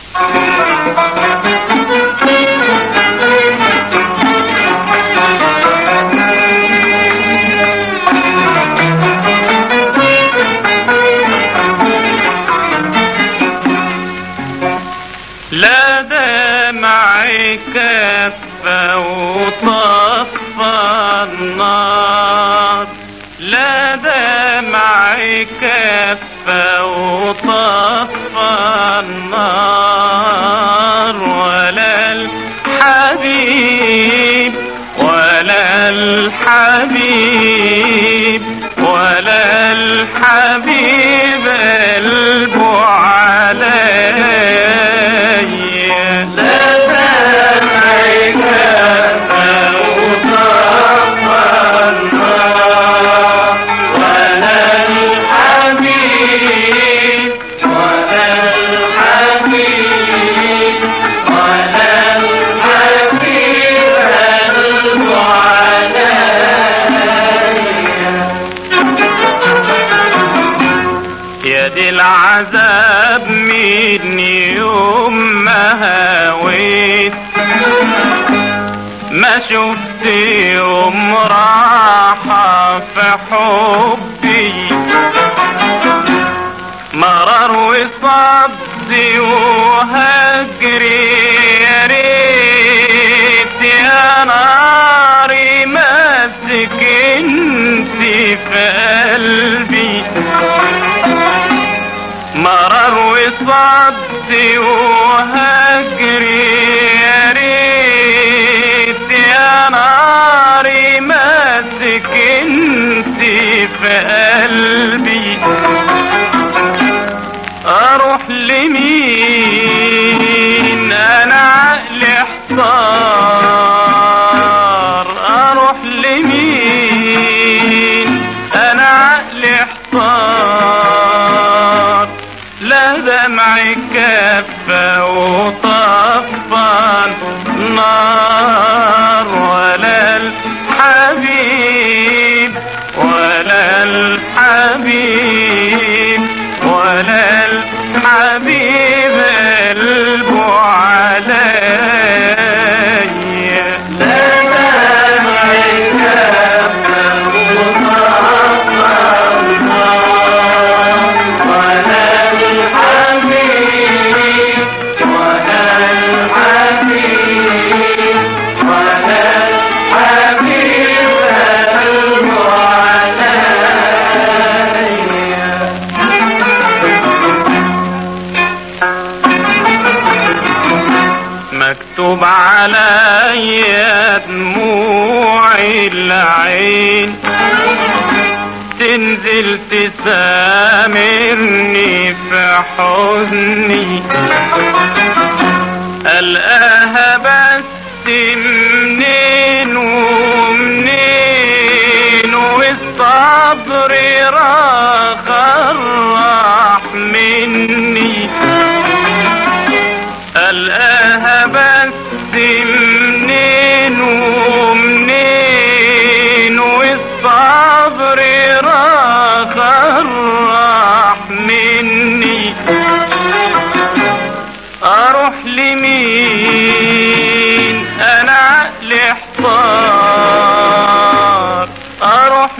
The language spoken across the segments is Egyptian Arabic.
لا دمعي كفى وطفى النار لا دمعي كفى وطفى النار ولا الحبيب ولا الحبيب ولا الحبيب قلبه عليا لا دمعي كفى وطفى النار ولا الحبيب ولا الحبيب ولا الحبيب قلبه عليا يا دي العذاب من يوم ما هويت ما شفت يوم راحة في حبي مرار وصبي وهجري يا ريت يا ناري ما سكنتي في قلبي مرار وصبي وهجري يا ريت يا ناري ما سكنتي في قلبي اروح لمين انا عقلي احتار اروح لمين انا عقلي احتار لا دمعي كفى وطفى النار ولا الحبيب ولا الحبيب ولا الحبيب قلبه عليا لا دمعي كفى وطفى النار ولا الحبيب ولا الحبيب ولا الحبيب قلبه عليا مكتوب علي دموع العين تنزل تسامرني في حزني ألقاها بس منين ومنين والصبر راح راح مني ألقاها بس منين ومنين والصبر راح راح مني اروح لمين انا عقلي احتار اروح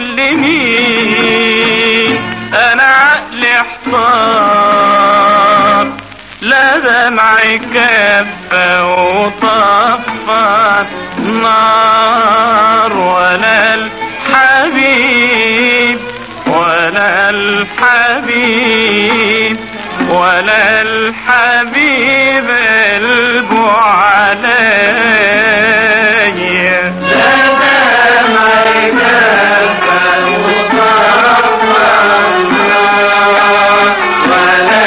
لمين انا عقلي احتار لا دمعي كفى وطفى نار ولا الحبيب ولا الحبيب ولا الحبيب قلبه عليا لا دمعي كفى وطفى النار ولا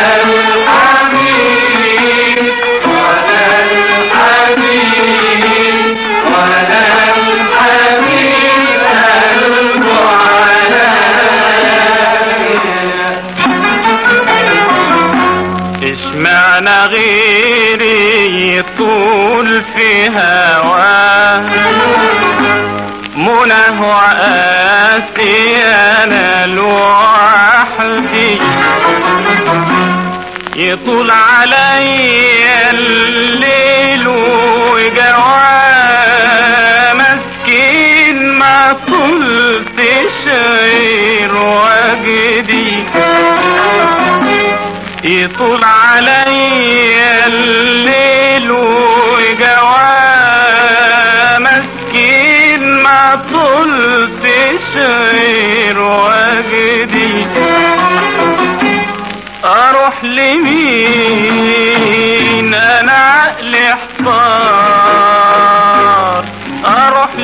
الحبيب ولا الحبيب ولا الحبيب قلبه عليا اشمعنى غيري يطول في هواه منى وقاسي انا لوحدي يطول علي الليل وجواه مسكين ما طلت شعير وجدي يطول علي الليل وجواه مسكين ما طلت شعير وجدي اروح لمين انا عقلي احتار اروح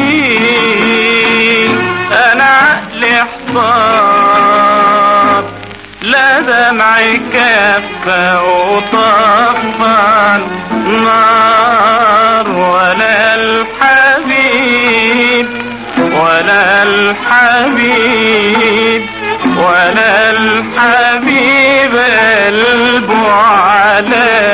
لمين انا عقلي احتار لا دمعي كفى وطفى النار ولا الحبيب ولا الحبيب ولا الحبيب قلبه على